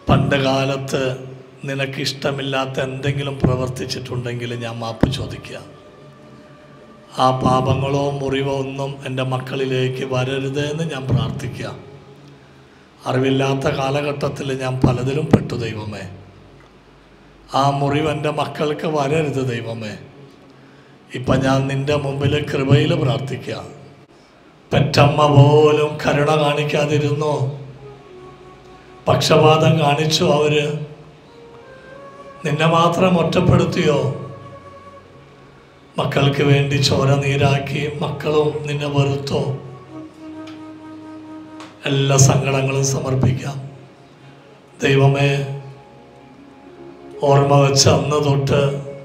പണ്ട് കാലത്ത് നിനക്കിഷ്ടമില്ലാത്ത എന്തെങ്കിലും പ്രവർത്തിച്ചിട്ടുണ്ടെങ്കിൽ ഞാൻ മാപ്പ് ചോദിക്കുക ആ പാപങ്ങളോ മുറിവോ ഒന്നും എൻ്റെ മക്കളിലേക്ക് വരരുത് എന്ന് ഞാൻ പ്രാർത്ഥിക്കുക അറിവില്ലാത്ത കാലഘട്ടത്തിൽ ഞാൻ പലതിലും പെട്ടു ദൈവമേ ആ മുറിവ് എൻ്റെ മക്കൾക്ക് വരരുത് ദൈവമേ ഇപ്പം ഞാൻ നിൻ്റെ മുമ്പിൽ കൃപയിൽ പ്രാർത്ഥിക്കുക പെറ്റമ്മ പോലും കരുണ കാണിക്കാതിരുന്നു പക്ഷപാതം കാണിച്ചു അവര് നിന്നെ മാത്രം ഒറ്റപ്പെടുത്തിയോ മക്കൾക്ക് വേണ്ടി ചോര നീരാക്കി മക്കളും നിന്നെ വെറുത്തോ എല്ലാ സങ്കടങ്ങളും സമർപ്പിക്കാം ദൈവമേ ഓർമ്മ വെച്ച അന്ന് തൊട്ട്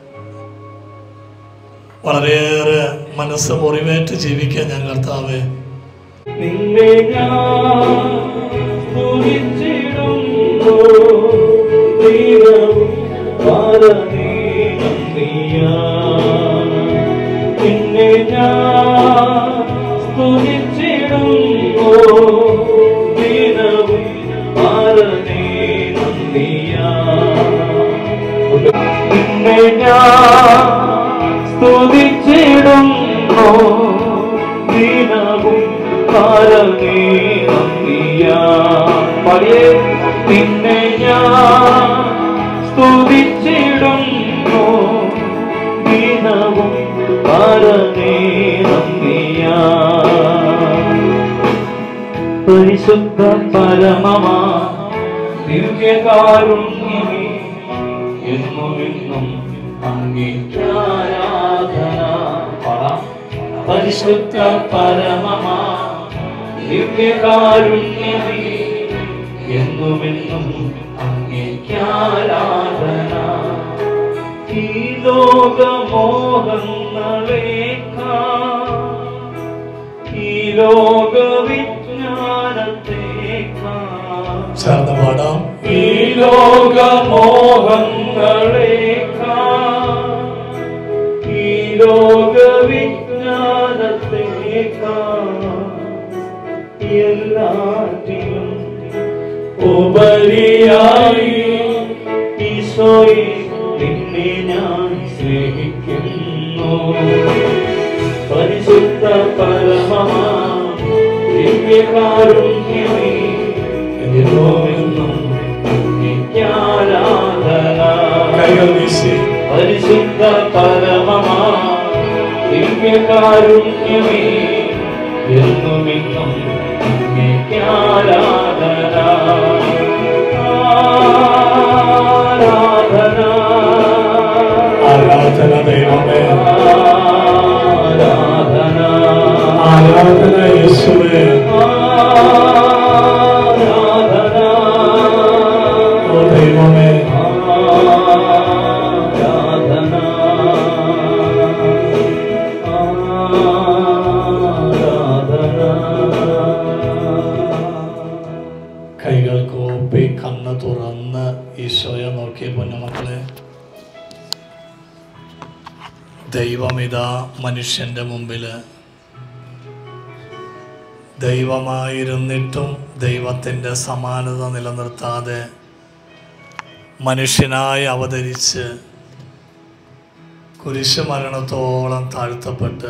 വളരെയേറെ മനസ്സ് മുറിവേറ്റ് ജീവിക്കാൻ ഞാൻ കർത്താവേ നിന്നെ ഞാൻ സ്തുതിച്ചിടുന്നു ദൈവവും പാരദീനം നീയാണ്. നിന്നെ ഞാൻ സ്തുതിച്ചിടുന്നു ദിനവും പാരദീനം നീയാണ്. നിന്നെ ഞാൻ സ്തുതിച്ചിടുന്നു ദിനവും കാലമേ പടിയെ നിന്നെ ഞാൻ സ്തുതിച്ചിടുന്നു ദിനവും കാലമേ പരിശുദ്ധ പരമമാ ദിവ്യകാരുണ്യമേ എന്നുമെന്നും അങ്ങേക്കാരാധന പാടാം. പരിശുദ്ധ പരമമാ ദിവ്യകാരുണ്യമേ എന്നുമെന്നും അങ്ങേക്കാരാധന ഈ ലോകമോഹങ്ങളേക്കാൾ ഈ ലോകവിജ്ഞാനത്തേക്കാൾ ചേർന്ന് പാടാം ഈ ലോകമോഹങ്ങളേക്കാൾ ഈ ലോകവിജ്ഞാനത്തേക്കാൾ എല്ലാറ്റിലും ഉപരിയായി ഈശോയെ നിന്നെ ഞാൻ സ്നേഹിക്കുന്നു പരിശുദ്ധ പരമമാ ദിവ്യകാരുണ്യമേ എന്നും നിത്യാരാധന കൈകൾ വീശി പരിശുദ്ധ പരമമാ ദിവ്യകാരുണ്യമേ എന്നുമെന്നും നിത്യാരാധന ആരാധന ആരാധന ദൈവമേ ആരാധന ആരാധന യേശുവേ ആരാധന ഓ ദൈവമേ ആരാധന ആരാധന കൈകൾ കോപ്പി കണ്ണ് തുറന്ന് ഈശോയെ നോക്കിയ പൊന്നുമക്കളെ ദൈവമിതാ മനുഷ്യന്റെ മുമ്പിൽ ദൈവമായിരുന്നിട്ടും ദൈവത്തിൻ്റെ സമാനത നിലനിർത്താതെ മനുഷ്യനായി അവതരിച്ച് കുരിശ് മരണത്തോളം താഴ്ത്തപ്പെട്ട്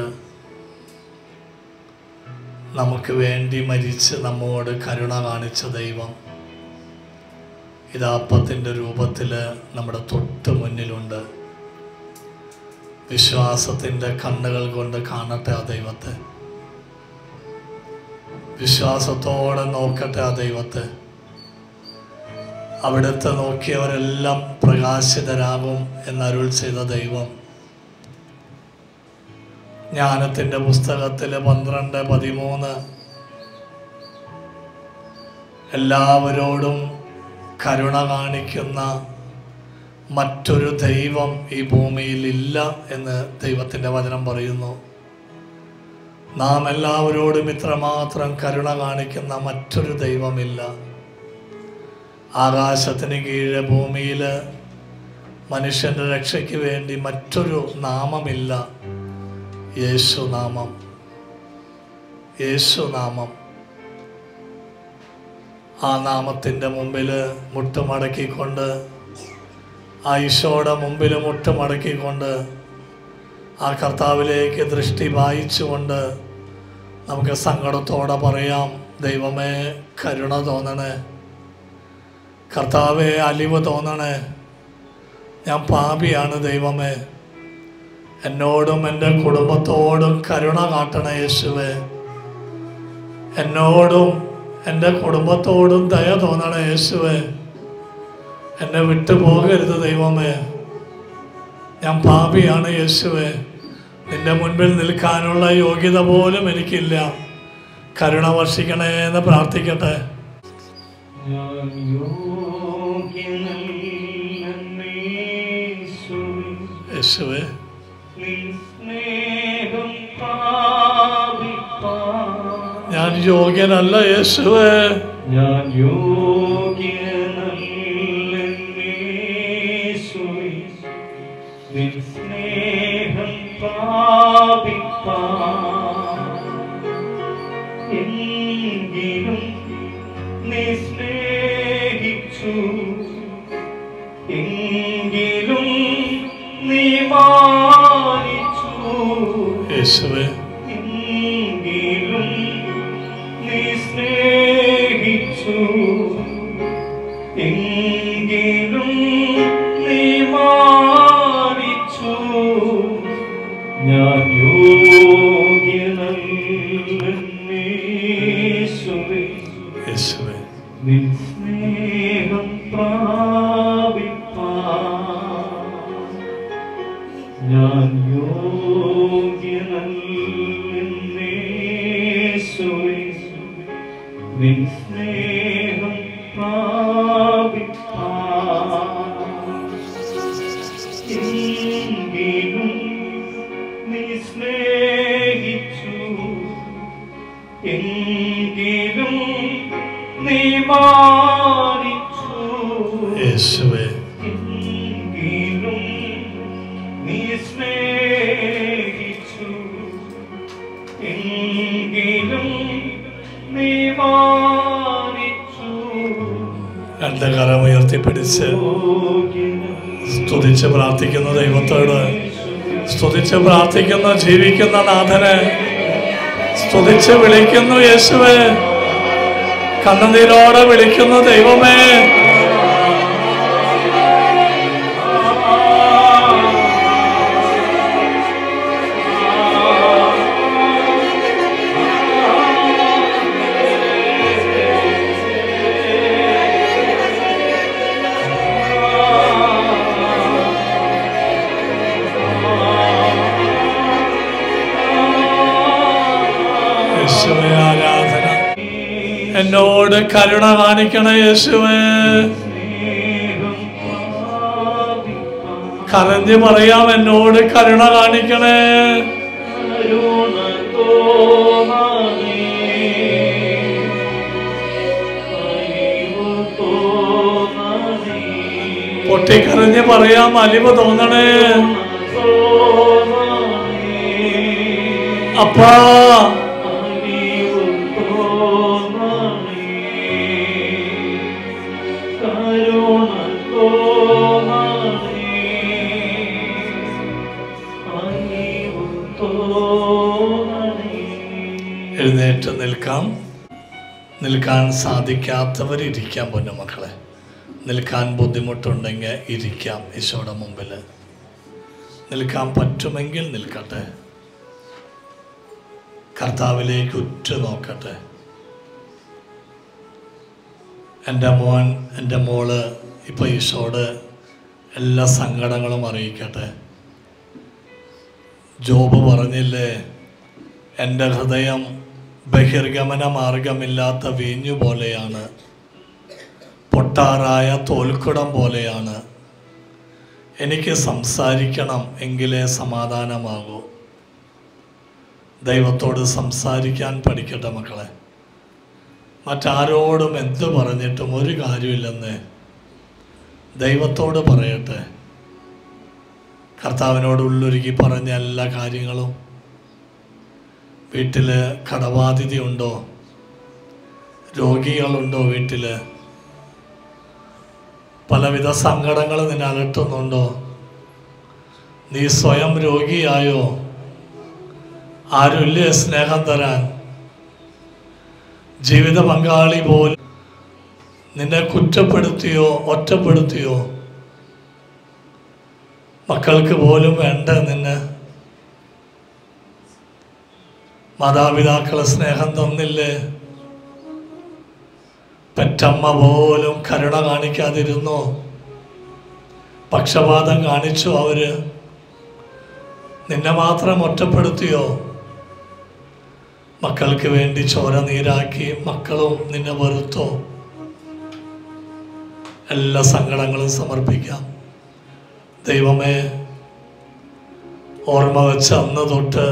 നമുക്ക് വേണ്ടി മരിച്ച് നമ്മോട് കരുണ കാണിച്ച ദൈവം ഇത് അപ്പത്തിൻ്റെ രൂപത്തിൽ നമ്മുടെ തൊട്ട് മുന്നിലുണ്ട് വിശ്വാസത്തിൻ്റെ കണ്ണുകൾ കൊണ്ട് കാണട്ടെ ആ ദൈവത്തെ വിശ്വാസത്തോടെ നോക്കട്ടെ ആ ദൈവത്തെ അവിടുത്തെ നോക്കിയവരെല്ലാം പ്രകാശിതരാകും എന്നരുൾ ചെയ്ത ദൈവം ജ്ഞാനത്തിൻ്റെ പുസ്തകത്തിൽ പന്ത്രണ്ട് പതിമൂന്ന് എല്ലാവരോടും കരുണ കാണിക്കുന്ന മറ്റൊരു ദൈവം ഈ ഭൂമിയിൽ ഇല്ല എന്ന് ദൈവത്തിൻ്റെ വചനം പറയുന്നു നാം എല്ലാവരോടും ഇത്രമാത്രം കരുണ കാണിക്കുന്ന മറ്റൊരു ദൈവമില്ല ആകാശത്തിന് കീഴെ ഭൂമിയിൽ മനുഷ്യൻ്റെ രക്ഷയ്ക്ക് വേണ്ടി മറ്റൊരു നാമമില്ല യേശുനാമം യേശുനാമം ആ നാമത്തിൻ്റെ മുമ്പിൽ മുട്ടുമടക്കിക്കൊണ്ട് ആ ഈശോയുടെ മുമ്പിൽ മുട്ടുമടക്കിക്കൊണ്ട് ആ കർത്താവിലേക്ക് ദൃഷ്ടി വായിച്ചുകൊണ്ട് നമുക്ക് സങ്കടത്തോടെ പറയാം ദൈവമേ കരുണ തോന്നണേ കർത്താവെ അലിവ് തോന്നണേ ഞാൻ പാപിയാണ് ദൈവമേ എന്നോടും എൻ്റെ കുടുംബത്തോടും കരുണ കാട്ടണേ യേശുവേ എന്നോടും എൻ്റെ കുടുംബത്തോടും ദയ തോന്നണേ യേശുവേ എന്നെ വിട്ടു പോകരുത് ദൈവമേ ഞാൻ പാപിയാണ് യേശുവേ നിന്റെ മുൻപിൽ നിൽക്കാനുള്ള യോഗ്യത പോലും എനിക്കില്ല കരുണ വർഷിക്കണേ എന്ന് പ്രാർത്ഥിക്കട്ടെ ഞാൻ യോഗ്യനല്ലന്നേശുവേ, യേശുവേ നിൻ സ്നേഹം പ്രാപിപ്പാൻ. ഞാൻ യോഗ്യനല്ല യേശുവേ ഞാൻ യോഗ്യനല്ലന്നേശുവേ, നിൻ സ്നേഹം പ്രാപിപ്പാൻ. എങ്കിലും നീ സ്നേഹിച്ചു എങ്കിലും നീ മാനിച്ചു യേശുവേ എങ്കിലും നീ സ്നേഹിച്ചു എങ്കിലും നീ മാനിച്ചു ഞാൻ യോഗ്യനല്ലേശുവേ യേശുവേ നിൻ സ്നേഹം പ്രാപിപ്പാൻ ഞാൻ യോഗ്യനല്ലേശുവേ നിൻ സ്നേഹം പ്രാപിപ്പാൻ എങ്കിലും നീ സ്നേഹിച്ചു എങ്കിലും നീ മാനിച്ചു യേശുവേ എങ്കിലും നീ സ്നേഹിച്ചു എങ്കിലും നീ മാനിച്ചു രണ്ട് കരം ഉയർത്തിപ്പിടിച്ച് സ്തുതിച്ച് പ്രാർത്ഥിക്കുന്ന ദൈവത്തോട് സ്തുതിച്ച് പ്രാർത്ഥിക്കുന്ന ജീവിക്കുന്ന നാഥനെ സ്തുതിച്ച് വിളിക്കുന്നു യേശുവേ കണ്ണുനീരോടെ വിളിക്കുന്നു ദൈവമേ യേശുവേ ആരാധന എന്നോട് കരുണ കാണിക്കണ യേശുവേ കരഞ്ഞ് പറയാം എന്നോട് കരുണ കാണിക്കണേ പൊട്ടിക്കരഞ്ഞ് പറയാം അലിവ് തോന്നണേ അപ്പാ എഴുന്നേറ്റ് നിൽക്കാം നിൽക്കാൻ സാധിക്കാത്തവർ ഇരിക്കാം പൊന്നു മക്കളെ നിൽക്കാൻ ബുദ്ധിമുട്ടുണ്ടെങ്കിൽ ഇരിക്കാം ഈശോയുടെ മുമ്പിൽ നിൽക്കാൻ പറ്റുമെങ്കിൽ നിൽക്കട്ടെ കർത്താവിലേക്ക് ഉറ്റു നോക്കട്ടെ എൻ്റെ മോൻ എൻ്റെ മോള് ഇപ്പോൾ ഈശോട് എല്ലാ സങ്കടങ്ങളും അറിയിക്കട്ടെ ജോബ് പറഞ്ഞില്ലേ എൻ്റെ ഹൃദയം ബഹിർഗമന മാർഗമില്ലാത്ത വീഞ്ഞു പോലെയാണ് പൊട്ടാറായ തോൽക്കുടം പോലെയാണ് എനിക്ക് സംസാരിക്കണം എങ്കിലേ സമാധാനമാകൂ ദൈവത്തോട് സംസാരിക്കാൻ പഠിക്കട്ടെ മക്കളെ മറ്റാരോടും എന്ത് പറഞ്ഞിട്ടും ഒരു കാര്യമില്ലെന്ന് ദൈവത്തോട് പറയട്ടെ കർത്താവിനോട് ഉള്ളൊരുക്കി പറഞ്ഞ എല്ലാ കാര്യങ്ങളും വീട്ടിൽ കടബാധ്യതയുണ്ടോ രോഗികളുണ്ടോ വീട്ടിൽ പലവിധ സങ്കടങ്ങൾ നിന്നെ അലട്ടുന്നുണ്ടോ നീ സ്വയം രോഗിയായോ ആരുമില്ലേ സ്നേഹം തരാൻ ജീവിത പങ്കാളി പോലും നിന്നെ കുറ്റപ്പെടുത്തിയോ ഒറ്റപ്പെടുത്തിയോ മക്കൾക്ക് പോലും വേണ്ട നിന്നെ മാതാപിതാക്കളെ സ്നേഹം തന്നില്ലേ പെറ്റമ്മ പോലും കരുണ കാണിക്കാതിരുന്നോ പക്ഷപാതം കാണിച്ചു അവര് നിന്നെ മാത്രം ഒറ്റപ്പെടുത്തിയോ മക്കൾക്ക് വേണ്ടി ചോര നീരാക്കി മക്കളും നിന്നെ വെറുത്തോ എല്ലാ സങ്കടങ്ങളും സമർപ്പിക്കാം ദൈവമേ ഓർമ്മ വെച്ച അന്ന് തൊട്ട്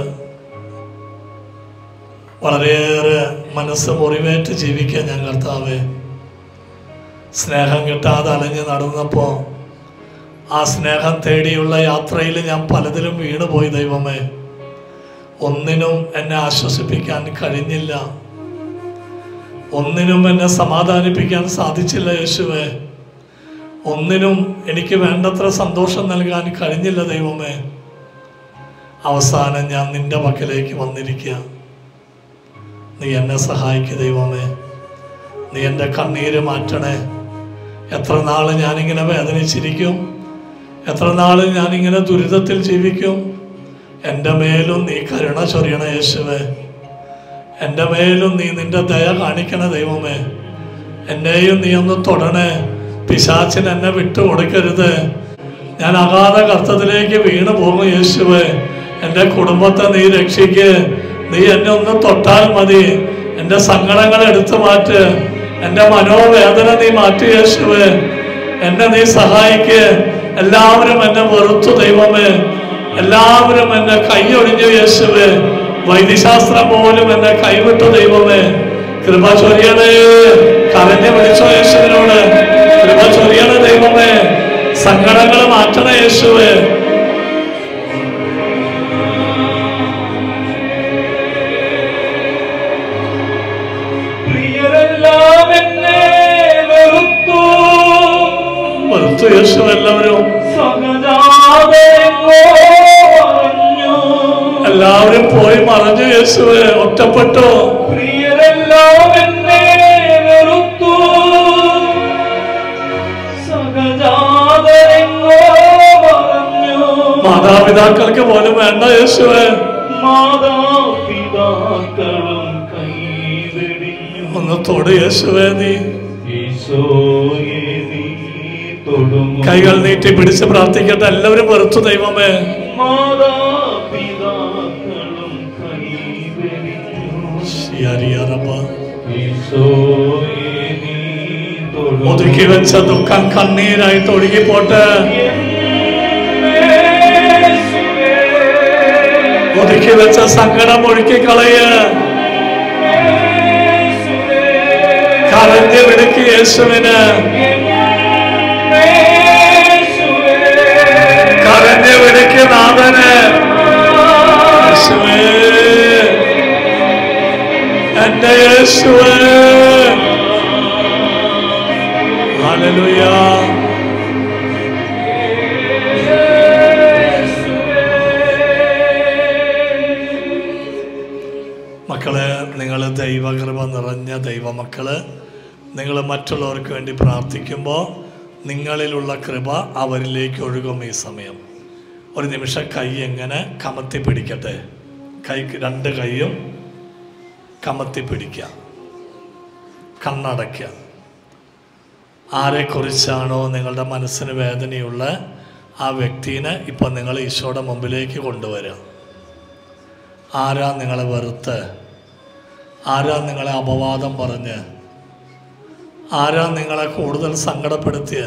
വളരെയേറെ മനസ്സ് മുറിവേറ്റ് ജീവിക്കാൻ ഞാൻ കർത്താവേ സ്നേഹം കിട്ടാതെ അലഞ്ഞ് നടന്നപ്പോൾ ആ സ്നേഹം തേടിയുള്ള യാത്രയിൽ ഞാൻ പലതിലും വീണുപോയി ദൈവമേ ഒന്നിനും എന്നെ ആശ്വസിപ്പിക്കാൻ കഴിഞ്ഞില്ല ഒന്നിനും എന്നെ സമാധാനിപ്പിക്കാൻ സാധിച്ചില്ല യേശുവേ ഒന്നിനും എനിക്ക് വേണ്ടത്ര സന്തോഷം നൽകാൻ കഴിഞ്ഞില്ല ദൈവമേ അവസാനം ഞാൻ നിന്റെ പക്കലേക്ക് വന്നിരിക്കുക നീ എന്നെ സഹായിക്കുക ദൈവമേ നീ എൻ്റെ കണ്ണീര് മാറ്റണേ എത്ര നാള് ഞാനിങ്ങനെ വേദനിച്ചിരിക്കും എത്ര നാള് ഞാനിങ്ങനെ ദുരിതത്തിൽ ജീവിക്കും എൻ്റെ മേലും നീ കരുണ ചൊരിയണ യേശുവേ എൻ്റെ മേലും നീ നിന്റെ ദയ കാണിക്കണ ദൈവമേ എന്നെയും നീ ഒന്ന് തൊടണേ പിശാച്ചിന് എന്നെ വിട്ടു കൊടുക്കരുത് ഞാൻ അഗാധ കർത്തത്തിലേക്ക് വീണു പോകും യേശുവേ എൻ്റെ കുടുംബത്തെ നീ രക്ഷിക്ക് നീ എന്നെ ഒന്ന് തൊട്ടാൽ മതി എൻ്റെ സങ്കടങ്ങൾ എടുത്തു മാറ്റ് എൻ്റെ മനോവേദന നീ മാറ്റി യേശുവേ എന്നെ നീ സഹായിക്ക് എല്ലാവരും എന്നെ വെറുത്തു ദൈവമേ എല്ലാവരും എന്നെ കൈയൊഴിഞ്ഞു യേശുവേ വൈദ്യശാസ്ത്രം പോലും എന്നെ കൈവിട്ടു ദൈവമേ കൃപ ചൊരിയണേ കരഞ്ഞു വിളിച്ചോ യേശുവിനോട് കൃപ ചൊരിയണ ദൈവമേ സങ്കടങ്ങൾ മാറ്റണ യേശുവേ പ്രിയരെല്ലാം എന്നെ വെറുത്തു വെറുത്തു യേശു എല്ലാവരും സഹജാതെങ്ങോ പറഞ്ഞു എല്ലാവരും പോയി മറഞ്ഞു യേശുവേ ഒറ്റപ്പെട്ടു പ്രിയരെല്ലാം എന്നെ വെറുത്തു സഹജാതെങ്ങോ പറഞ്ഞു മാതാപിതാക്കൾക്ക് പോലും വേണ്ട യേശുവേ മാതാപിതാക്കളും കൈവെടിഞ്ഞു ഒന്ന് തൊട് യേശുവേ നീ ഈശോയെ നീ തൊടുമോ കൈകൾ നീട്ടി പിടിച്ച് പ്രാർത്ഥിക്കട്ടെ എല്ലാവരും വെറുത്തു ദൈവമേ മാതാപിതാക്കളും കൈവെടിഞ്ഞു ശിയരിയറബ. ഈശോയെ നീ തൊടുമോ ഒതുക്കി വെച്ച ദുഃഖം കണ്ണീരായിട്ട് ഒഴുകി പോട്ടെ ഒതുക്കി വെച്ച സങ്കടം ഒഴുക്കി കളയ കരഞ്ഞു വിളിക്ക് യേശുവിന് കരഞ്ഞു വിളിക്ക് നാഥന് യേശുവേ എന്റെ യേശുവേ ഹല്ലേലൂയ മക്കളെ നിങ്ങൾ ദൈവകൃപ നിറഞ്ഞ ദൈവമക്കള് നിങ്ങൾ മറ്റുള്ളവർക്ക് വേണ്ടി പ്രാർത്ഥിക്കുമ്പോൾ നിങ്ങളിലുള്ള കൃപ അവരിലേക്ക് ഒഴുകും ഈ സമയം ഒരു നിമിഷം കൈ എങ്ങനെ കമത്തി പിടിക്കട്ടെ കൈ രണ്ട് കൈയും കമത്തി പിടിക്കുക കണ്ണടയ്ക്കുക ആരെക്കുറിച്ചാണോ നിങ്ങളുടെ മനസ്സിന് വേദനയുള്ള ആ വ്യക്തിനെ ഇപ്പം നിങ്ങൾ ഈശോയുടെ മുമ്പിലേക്ക് കൊണ്ടുവരിക ആരാ നിങ്ങളെ വെറുത്ത് ആരാ നിങ്ങളെ അപവാദം പറഞ്ഞ് ആരാ നിങ്ങളെ കൂടുതൽ സങ്കടപ്പെടുത്തിയ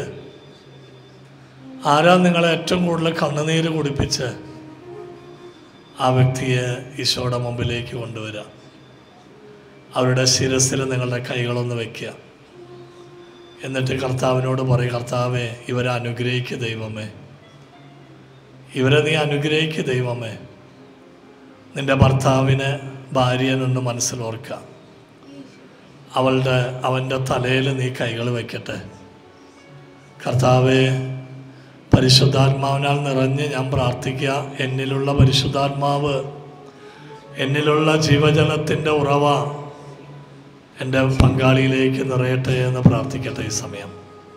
ആരാ നിങ്ങളെ ഏറ്റവും കൂടുതൽ കണ്ണുനീര് കുടിപ്പിച്ച് ആ വ്യക്തിയെ ഈശോയുടെ മുമ്പിലേക്ക് കൊണ്ടുവരിക അവരുടെ ശിരസിൽ നിങ്ങളുടെ കൈകളൊന്ന് വയ്ക്കുക എന്നിട്ട് കർത്താവിനോട് പറയും കർത്താവെ ഇവരെ അനുഗ്രഹിക്കുക ദൈവമേ ഇവരെ നീ അനുഗ്രഹിക്കുക ദൈവമേ നിന്റെ ഭർത്താവിനെ ഭാര്യനൊന്ന് മനസ്സിലോർക്കുക അവളുടെ അവൻ്റെ തലയിൽ നീ കൈകൾ വയ്ക്കട്ടെ കർത്താവെ പരിശുദ്ധാത്മാവിനാൽ നിറഞ്ഞ് ഞാൻ പ്രാർത്ഥിക്കുക എന്നിലുള്ള പരിശുദ്ധാത്മാവ് എന്നിലുള്ള ജീവജലത്തിൻ്റെ ഉറവ എൻ്റെ പങ്കാളിയിലേക്ക് നിറയട്ടെ എന്ന് പ്രാർത്ഥിക്കട്ടെ ഈ സമയം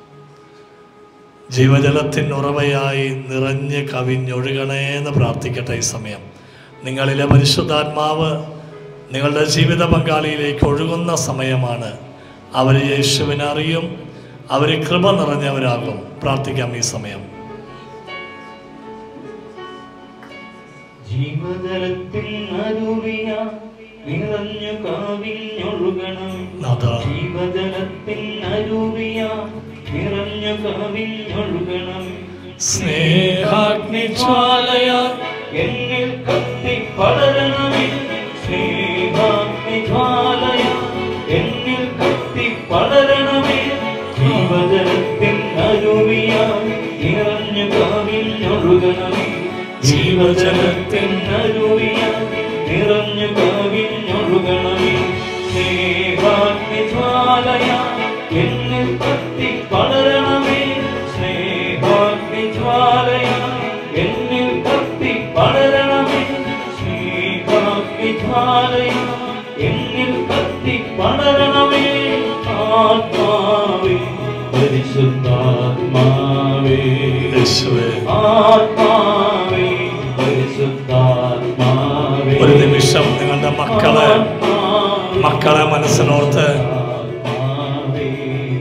ജീവജലത്തിൻ ഉറവയായി നിറഞ്ഞ് കവിഞ്ഞൊഴുകണേ എന്ന് പ്രാർത്ഥിക്കട്ടെ ഈ സമയം നിങ്ങളിലെ പരിശുദ്ധാത്മാവ് നിങ്ങളുടെ ജീവിത പങ്കാളിയിലേക്ക് ഒഴുകുന്ന സമയമാണ് അവർ യേശുവിനെ അറിയും അവർ കൃപ നിറഞ്ഞവരാകും പ്രാർത്ഥിക്കാം ഈ സമയം ജീവജലത്തിൽ അരുവിയ നിറഞ്ഞു കാവിഞ്ഞൊഴുകണം നാഥ ജീവജലത്തിൽ അരുവിയ നിറഞ്ഞു കാവിഞ്ഞൊഴുകണം സ്നേഹാഗ്നി ജ്വാലയ എന്നിൽ കത്തി പടരണമേ സ്നേഹാഗ്നി ജ്വാലയ എന്നിൽ കത്തി പടരണമേ ജീവജലത്തിൽ അരുവിയ നിറഞ്ഞു കാവിഞ്ഞൊഴുകണമേ ജീവജലത്തിൽ അരുവിയ നിറഞ്ഞു കാവിഞ്ഞൊഴുകണമേ സ്നേഹാഗ്നി ജ്വാലയ എന്നിൽ കത്തി പടരണമേ സ്നേഹാഗ്നി ജ്വാലയ എന്നിൽ കത്തി പടരണമേ സ്നേഹാഗ്നി ജ്വാലയ എന്നിൽ കത്തി പടരണമേ ആത്മാവേ പരിശുദ്ധാത്മാവേ യേശുവേ ആത്മാവേ പരിശുദ്ധാത്മാവേ ഒരു നിമിഷം നിങ്ങളുടെ മക്കളെ മക്കളെ മനസ്സിലോർത്ത് ആത്മാവേ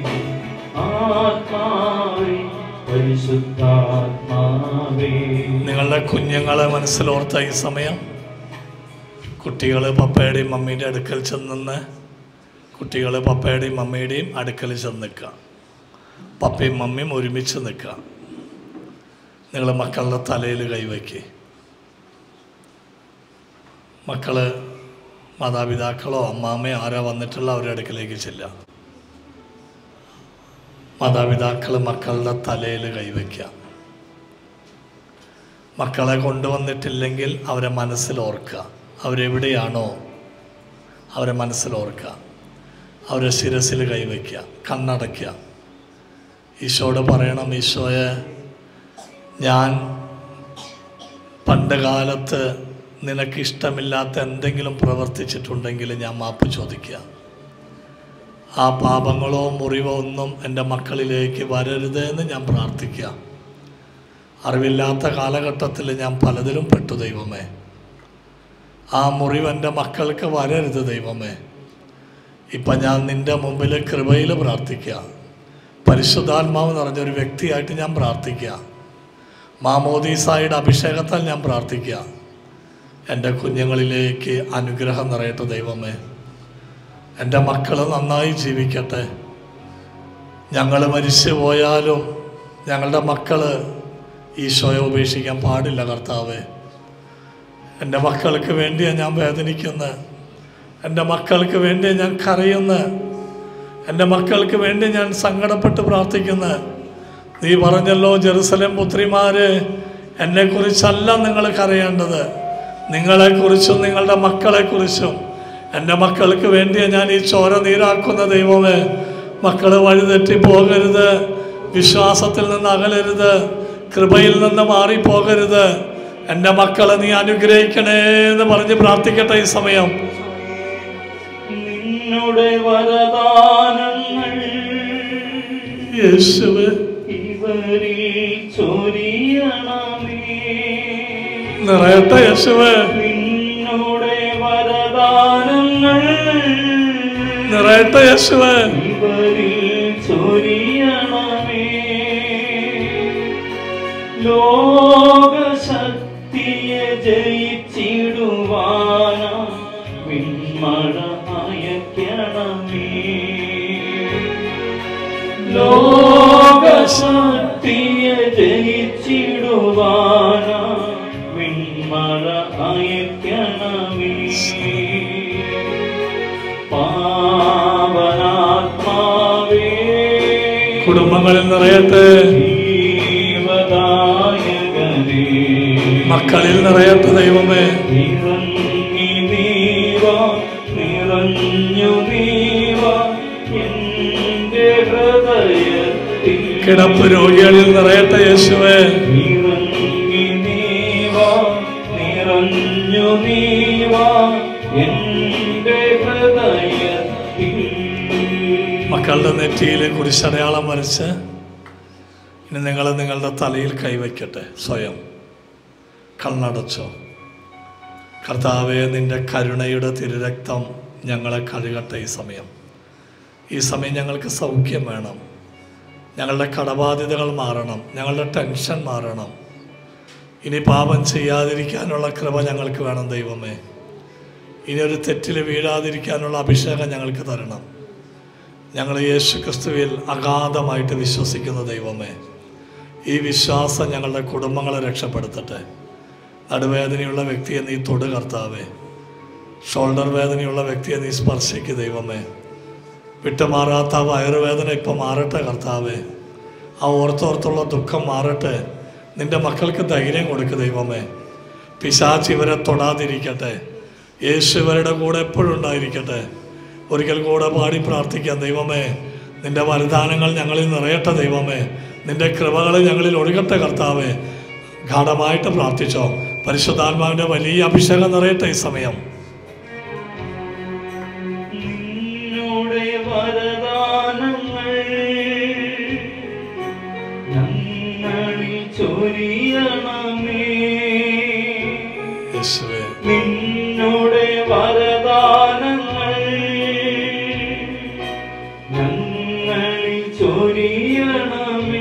ആത്മാവേ പരിശുദ്ധാത്മാവേ നിങ്ങളുടെ കുഞ്ഞുങ്ങളെ മനസ്സിലോർത്ത ഈ സമയം കുട്ടികൾ പപ്പയുടെയും മമ്മിയുടെ അടുക്കൽ ചെന്ന് കുട്ടികൾ പപ്പയുടെയും മമ്മിയുടെയും അടുക്കൽ ചെന്ന് നിൽക്കുക പപ്പയും മമ്മിയും ഒരുമിച്ച് നിൽക്കുക നിങ്ങൾ മക്കളുടെ തലയിൽ കൈവയ്ക്കുക മക്കൾ മാതാപിതാക്കളോ അമ്മാമ്മയോ ആരോ വന്നിട്ടുള്ള അവരുടെ അടുക്കലേക്ക് ചെല്ലുക മാതാപിതാക്കൾ മക്കളുടെ തലയിൽ കൈവയ്ക്കുക മക്കളെ കൊണ്ടുവന്നിട്ടില്ലെങ്കിൽ അവരെ മനസ്സിൽ ഓർക്കുക അവരെവിടെയാണോ അവരെ മനസ്സിൽ ഓർക്കുക അവരെ ശിരസിൽ കൈവയ്ക്കുക കണ്ണടയ്ക്കുക ഈശോയോട് പറയണം ഈശോയെ ഞാൻ പണ്ട് കാലത്ത് നിനക്ക് ഇഷ്ടമില്ലാത്ത എന്തെങ്കിലും പ്രവർത്തിച്ചിട്ടുണ്ടെങ്കിൽ ഞാൻ മാപ്പ് ചോദിക്കുക ആ പാപങ്ങളോ മുറിവോ ഒന്നും എൻ്റെ മക്കളിലേക്ക് വരരുത് എന്ന് ഞാൻ പ്രാർത്ഥിക്കുക അറിവില്ലാത്ത കാലഘട്ടത്തിൽ ഞാൻ പലതിലും പെട്ടു ദൈവമേ ആ മുറിവ് എൻ്റെ മക്കൾക്ക് വരരുത് ദൈവമേ ഇപ്പം ഞാൻ നിൻ്റെ മുമ്പിൽ കൃപയിൽ പ്രാർത്ഥിക്കുക പരിശുദ്ധാത്മാവ് നിറഞ്ഞൊരു വ്യക്തിയായിട്ട് ഞാൻ പ്രാർത്ഥിക്കുക മാമോദീസായുടെ അഭിഷേകത്താൽ ഞാൻ പ്രാർത്ഥിക്കുക എൻ്റെ കുഞ്ഞുങ്ങളിലേക്ക് അനുഗ്രഹം നിറയട്ടെ ദൈവമേ എൻ്റെ മക്കൾ നന്നായി ജീവിക്കട്ടെ ഞങ്ങൾ മരിച്ചു പോയാലും ഞങ്ങളുടെ മക്കൾ ഈശോയെ ഉപേക്ഷിക്കാൻ പാടില്ല കർത്താവേ എൻ്റെ മക്കൾക്ക് വേണ്ടിയാണ് ഞാൻ വേദനിക്കുന്നത് എൻ്റെ മക്കൾക്ക് വേണ്ടി ഞാൻ കരയുന്നത് എൻ്റെ മക്കൾക്ക് വേണ്ടി ഞാൻ സങ്കടപ്പെട്ട് പ്രാർത്ഥിക്കുന്നത് നീ പറഞ്ഞല്ലോ ജെറുസലേം പുത്രിമാര് എന്നെക്കുറിച്ചല്ല നിങ്ങൾ കരയേണ്ടത് നിങ്ങളെക്കുറിച്ചും നിങ്ങളുടെ മക്കളെക്കുറിച്ചും എൻ്റെ മക്കൾക്ക് വേണ്ടിയാണ് ഞാൻ ഈ ചോര നീരാക്കുന്ന ദൈവമേ മക്കൾ വഴിതെറ്റി പോകരുത് വിശ്വാസത്തിൽ നിന്ന് അകലരുത് കൃപയിൽ നിന്ന് മാറിപ്പോകരുത് എൻ്റെ മക്കളെ നീ അനുഗ്രഹിക്കണേ എന്ന് പറഞ്ഞ് പ്രാർത്ഥിക്കട്ടെ ഈ സമയം നിന്നുടെ വരദാനങ്ങൾ യേശുവേ ഇവരിൽ ചൊരിയണമേ നിറയട്ടെ യേശുവേ നിന്നുടെ വരദാനങ്ങൾ നിറയട്ടെ യേശുവേ ഇവരിൽ ചൊരിയണമേ ലോകശക്തിയെ ജയിച്ചിടുവാന വിൺമഴ അയക്കണമേ ലോകശക്തിയെ ജയിച്ചിടുവാന വിൺമഴ അയക്കണമേ പാവനാത്മാവേ കുടുംബങ്ങളിൽ നിറയട്ടെ ജീവദായകനേ മക്കളിൽ നിറയട്ടെ ദൈവമേ നിറഞ്ഞി നീവ നിറഞ്ഞു നീവ കിടപ്പ് രോഗികളിൽ നിറയട്ടെ യേശുവേ ഇറങ്ങി നീവാ നിറഞ്ഞു നീവാ എന്റെ ഹൃദയത്തിൽ മക്കളുടെ നെറ്റിയിൽ കുരിശടയാളം വരച്ച് ഇനി നിങ്ങൾ നിങ്ങളുടെ തലയിൽ കൈവയ്ക്കട്ടെ സ്വയം കണ്ണടച്ചോ കർത്താവെ നിന്റെ കരുണയുടെ തിരുരക്തം ഞങ്ങളെ കഴുകട്ടെ ഈ സമയം ഈ സമയം ഞങ്ങൾക്ക് സൗഖ്യം വേണം ഞങ്ങളുടെ കടബാധ്യതകൾ മാറണം ഞങ്ങളുടെ ടെൻഷൻ മാറണം ഇനി പാപം ചെയ്യാതിരിക്കാനുള്ള കൃപ ഞങ്ങൾക്ക് വേണം ദൈവമേ ഇനി ഒരു തെറ്റിൽ വീഴാതിരിക്കാനുള്ള അഭിഷേകം ഞങ്ങൾക്ക് തരണം ഞങ്ങൾ യേശു ക്രിസ്തുവിൽ അഗാധമായിട്ട് വിശ്വസിക്കുന്ന ദൈവമേ ഈ വിശ്വാസം ഞങ്ങളുടെ കുടുംബങ്ങളെ രക്ഷപ്പെടുത്തട്ടെ നടുവേദനയുള്ള വ്യക്തിയെ നീ തൊട് കർത്താവേ ഷോൾഡർ വേദനയുള്ള വ്യക്തിയെ നീ സ്പർശിക്ക് ദൈവമേ വിട്ടുമാറാത്ത ആ വയറുവേദന ഇപ്പം മാറട്ടെ കർത്താവേ ആ ഓർത്തോർത്തുള്ള ദുഃഖം മാറട്ടെ നിന്റെ മക്കൾക്ക് ധൈര്യം കൊടുക്ക് ദൈവമേ പിശാച്ച് ഇവരെ തൊടാതിരിക്കട്ടെ യേശു ഇവരുടെ കൂടെ എപ്പോഴും ഉണ്ടായിരിക്കട്ടെ ഒരിക്കൽ കൂടെ പാടി പ്രാർത്ഥിക്കാം ദൈവമേ നിന്റെ വരദാനങ്ങൾ ഞങ്ങളിൽ നിറയട്ടെ ദൈവമേ നിന്റെ കൃപകൾ ഞങ്ങളിൽ ഒഴുകട്ടെ കർത്താവേ ഗാഠമായിട്ട് പ്രാർത്ഥിച്ചോ പരിശുദ്ധാത്മാവിൻ്റെ വലിയ അഭിഷേകം നിറയട്ടെ ഈ സമയം നിന്നുടെ വരദാനങ്ങൾ ഞങ്ങളിൽ ചൊരിയണമേ യേശുവേ നിന്നുടെ വരദാനങ്ങൾ ഞങ്ങളിൽ ചൊരിയണമേ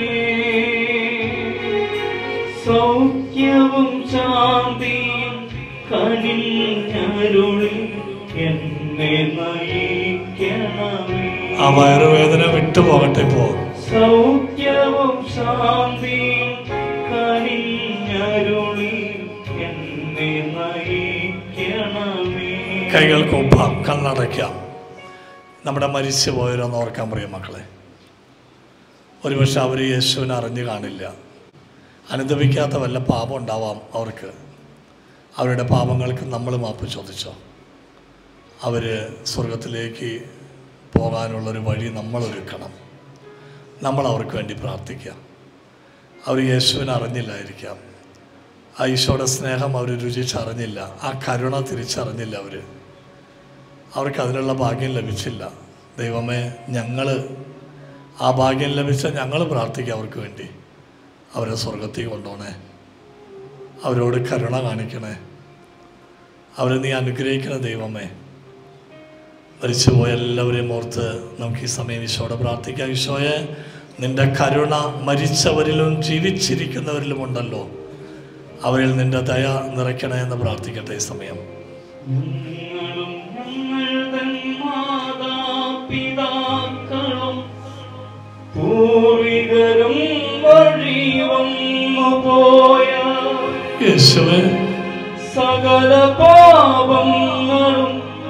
സൗഖ്യവും ശാന്തിയും കനിഞ്ഞരുളി എന്നെ നയിക്കണമേ ആ വയറുവേദന വിട്ടുപോകട്ടെ ഇപ്പോൾ സൗഖ്യവും ശാന്തിയും കനിഞ്ഞരുളി എന്നെ നയിക്കണമേ കൈകൾ കൂപ്പാം കണ്ണടയ്ക്കാം നമ്മുടെ മരിച്ചു പോയവരൊന്ന് ഓർക്കാൻ പറയും മക്കളെ ഒരുപക്ഷെ അവർ യേശുവിനെ അറിഞ്ഞു കാണില്ല അനുദപിക്കാത്ത വല്ല പാപം ഉണ്ടാവാം അവർക്ക് അവരുടെ പാപങ്ങൾക്ക് നമ്മൾ മാപ്പ് ചോദിച്ചോ അവർ സ്വർഗത്തിലേക്ക് പോകാനുള്ളൊരു വഴി നമ്മൾ ഒരുക്കണം നമ്മൾ അവർക്ക് വേണ്ടി പ്രാർത്ഥിക്കാം അവർ യേശുവിനെ അറിഞ്ഞില്ലായിരിക്കാം ആ ഈശോയുടെ സ്നേഹം അവർ രുചിച്ചറിഞ്ഞില്ല ആ കരുണ തിരിച്ചറിഞ്ഞില്ല അവർ അവർക്ക് അതിനുള്ള ഭാഗ്യം ലഭിച്ചില്ല ദൈവമേ ഞങ്ങൾ ആ ഭാഗ്യം ലഭിച്ച ഞങ്ങൾ പ്രാർത്ഥിക്കാം അവർക്ക് വേണ്ടി അവരെ സ്വർഗത്തിൽ കൊണ്ടുപോണേ അവരോട് കരുണ കാണിക്കണേ അവരെ നീ അനുഗ്രഹിക്കണ ദൈവമേ മരിച്ചുപോയ എല്ലാവരെയും ഓർത്ത് നമുക്ക് ഈ സമയം ഈശോടെ പ്രാർത്ഥിക്കാം ഈശോയെ നിന്റെ കരുണ മരിച്ചവരിലും ജീവിച്ചിരിക്കുന്നവരിലും ഉണ്ടല്ലോ അവരിൽ നിന്റെ ദയ നിറയ്ക്കണേ എന്ന് പ്രാർത്ഥിക്കട്ടെ ഈ സമയം ഞങ്ങളും ഞങ്ങളുടെ മാതാപിതാക്കളും പൂർവികരും വഴി വന്നു പോയ യേശുവേ സകല പാപങ്ങളും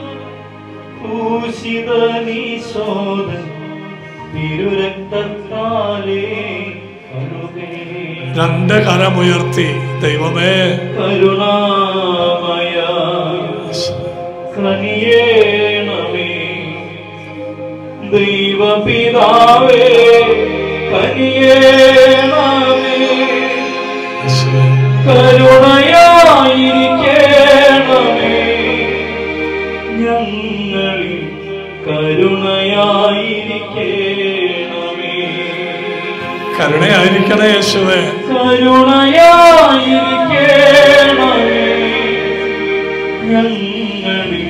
ഭൂഷിതനീശോദൻ തിരുരക്തത്താലേ കരുതേ രണ്ട് കരമുയർത്തി ദൈവമേ കരുണാമയ കനിയേണമേ ദൈവപിതാവേ കനിയേണമേ യേശുവേ കരുണയായിരിക്കണമേ ഞങ്ങളിൽ കരുണയായിരിക്കണമേ കരുണയായിരിക്കണേ യേശുവേ കരുണയായിരിക്കണമേ ഞങ്ങളിൽ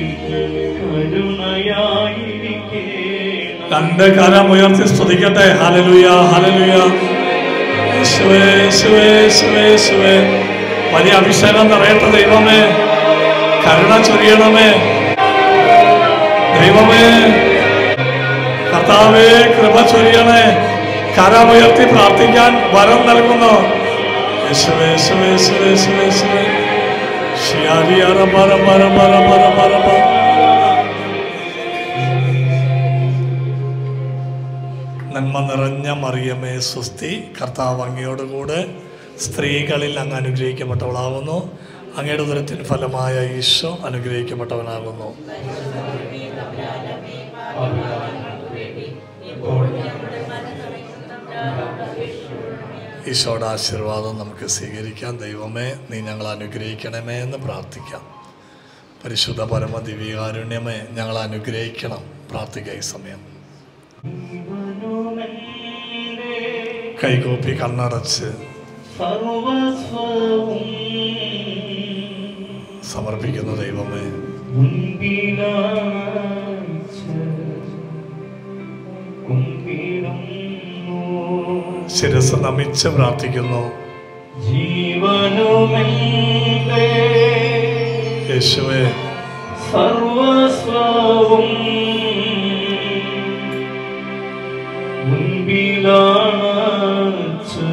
കരുണയായിരിക്കണം രണ്ട് കരമുയർത്തി സ്തുതിക്കട്ടെ ഹലലുയ ഹലലുയ യേശുവേ യേശുവേ യേശുവേ യേശുവേ വലിയ അഭിഷേകം നിറയട്ടെ ദൈവമേ കരുണ ചൊരിയണമേ ദൈവമേ കർത്താവേ കൃപ ചൊരിയണേ കരമുയർത്തി പ്രാർത്ഥിക്കാൻ വരം നൽകുന്നു യേശുവേ യേശുവേ യേശുവേ യേശുവേ യേശുവേ ശിയാരി അറ മര മര മര മര മര മര നന്മ നിറഞ്ഞ മറിയമേ സുസ്തി കർത്താവ് അങ്ങയോടുകൂടെ സ്ത്രീകളിൽ അങ്ങ് അനുഗ്രഹിക്കപ്പെട്ടവളാകുന്നു അങ്ങയുടെ ഉദരത്തിൻ ഫലമായ ഈശോ അനുഗ്രഹിക്കപ്പെട്ടവനാകുന്നു ഇപ്പോൾ ഞങ്ങളുടെ മരണസമയത്തും തമ്പുരാനോട് ഈശോയുടെ ആശീർവാദം നമുക്ക് സ്വീകരിക്കാം ദൈവമേ നീ ഞങ്ങൾ അനുഗ്രഹിക്കണമേ എന്ന് പ്രാർത്ഥിക്കാം പരിശുദ്ധ പരമ ദിവ്യകാരുണ്യമേ ഞങ്ങൾ അനുഗ്രഹിക്കണം പ്രാർത്ഥിക്കുക ഈ സമയം കൈകൂപ്പി കണ്ണടച്ച് സർവസ്വവും സമർപ്പിക്കുന്ന ദൈവമേ മുൻപിലാച്ച് കുമ്പിടുന്നു ശിരസ് നമിച്ച് പ്രാർത്ഥിക്കുന്നു ജീവനുമെന്റെ യേശുവേ സർവസ്വവും മുൻപിലാച്ച്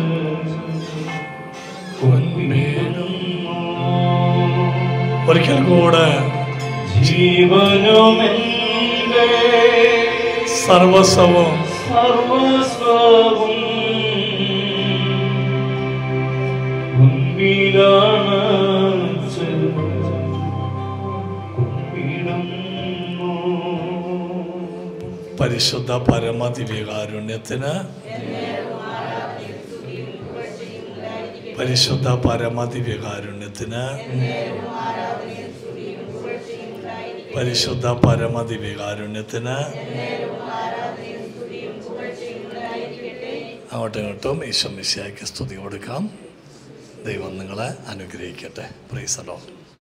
കുമ്പിടുന്നു ഒരിക്കൽ കൂടെ ജീവനുമെന്റെ സർവസ്വവും സർവസ്വവും മുൻപിലാണച്ച് കുമ്പിടുന്നു പരിശുദ്ധ പരമ ദിവ്യകാരുണ്യത്തിന് പരിശുദ്ധ പരമ ദിവ്യകാരുണ്യത്തിന് പരിശുദ്ധ പരമ ദിവ്യകാരുണ്യത്തിന് അങ്ങോട്ടും ഇങ്ങോട്ടും ഈശോ മിശിയായ്ക്ക് സ്തുതി കൊടുക്കാം ദൈവം നിങ്ങളെ അനുഗ്രഹിക്കട്ടെ പ്രൈസലോ